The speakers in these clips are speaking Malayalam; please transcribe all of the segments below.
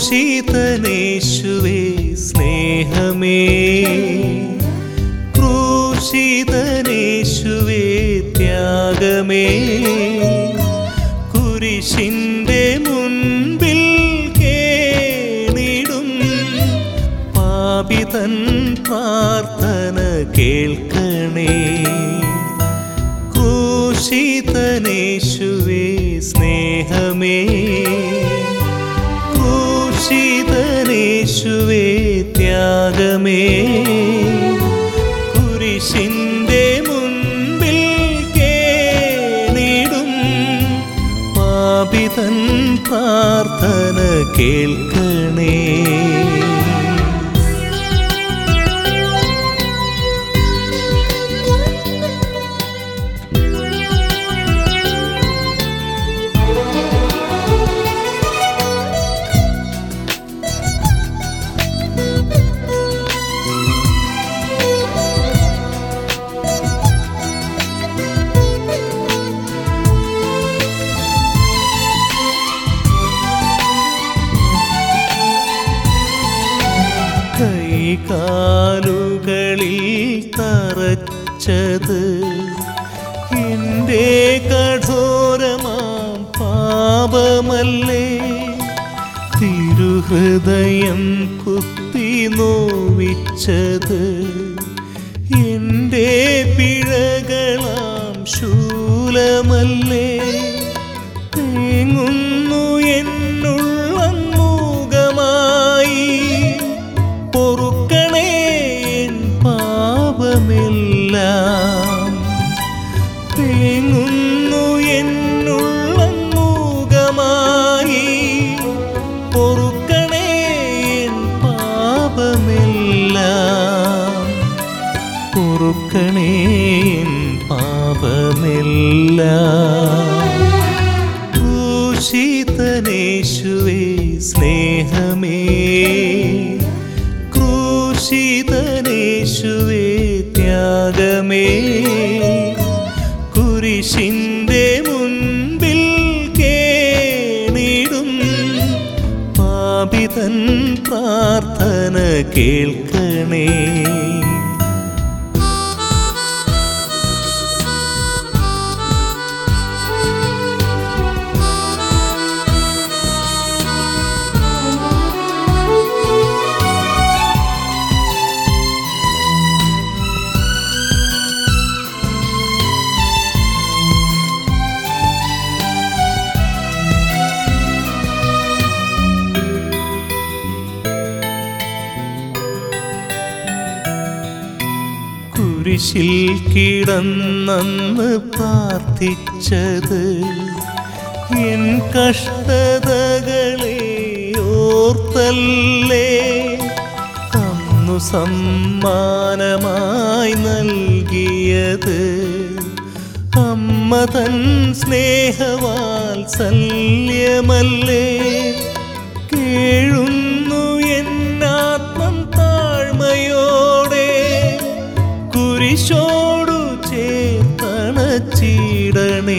ക്രൂശിതനേശുവേ സ്നേഹമേ ക്രൂശിതനേശുവേ ത്യാഗമേ കുരിശിൻ്റെ മുൻപിൽ കേണിടും പാപിതൻ പ്രാർത്ഥന കേൾക്കണേ ക്രൂശിതനേശുവേ സ്നേഹമേ ക്രൂശിതനേശുവേ ത്യാഗമേ കുരിശിൻ്റെ മുൻപിൽ കേണിടും പാപിതൻ പ്രാർത്ഥന കേൾക്കണേ കൈകാലുകളിൽ തറച്ചത് എൻ്റെ കഠോരമാം പാപമല്ലേ തിരുഹൃദയം കുത്തി നോവിച്ചത് എൻ്റെ പിഴകളാം ശൂലമല്ലേ തേങ്ങുന്നു എന്നുള്ളം മൂകമായി പൊറുക്കണേ എൻ പാപമെല്ലാം തേങ്ങുന്നു എന്നുള്ളം മൂകമായി പൊറുക്കണേ എൻ പാപമെല്ലാം പൊറുക്കണേ എൻ പാപമെല്ലാം ക്രൂശിതനേശുവേ സ്നേഹമേ ക്രൂശിതനേശുവേ ത്യാഗമേ കുരിശിൻ്റെ മുൻപിൽ കേണിടും പാപിതൻ പ്രാർത്ഥന കേൾക്കണേ കുരിശിൽ കിടന്നന്ന് പ്രാർത്ഥിച്ചത് എൻ കഷ്ടതകളെ ഓർത്തല്ലേ അന്നു സമ്മാനമായി നൽകിയത് അമ്മ തൻ സ്നേഹവാത്സല്യമല്ലേ കേഴുന്നു എന്നാത്മം താഴ്മയോടെ കുരിശോടു ചേർത്തണച്ചിടണേ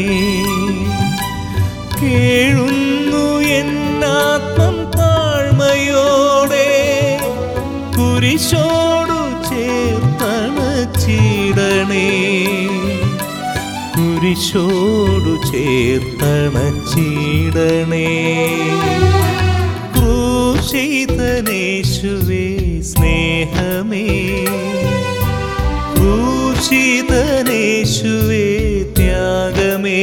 കേഴുന്നു എന്നാത്മം താഴ്മയോടെ കുരിശോടു ചേർത്തണച്ചിടണേ കുരിശോടു ചേർത്തണച്ചിടണേ ക്രൂശിതനേശുവേ സ്നേഹമേ ക്രൂശിതനേശുവേ ത്യാഗമേ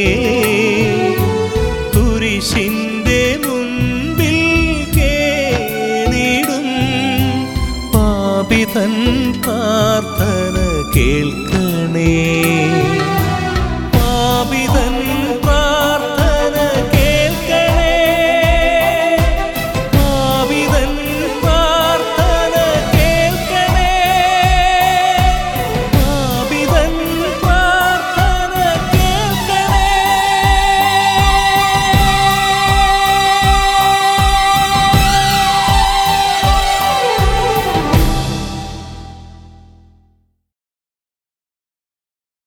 കുരിശിൻ്റെ മുൻപിൽ കേണിടും പാപിതൻ പ്രാർത്ഥന കേൾക്കണേ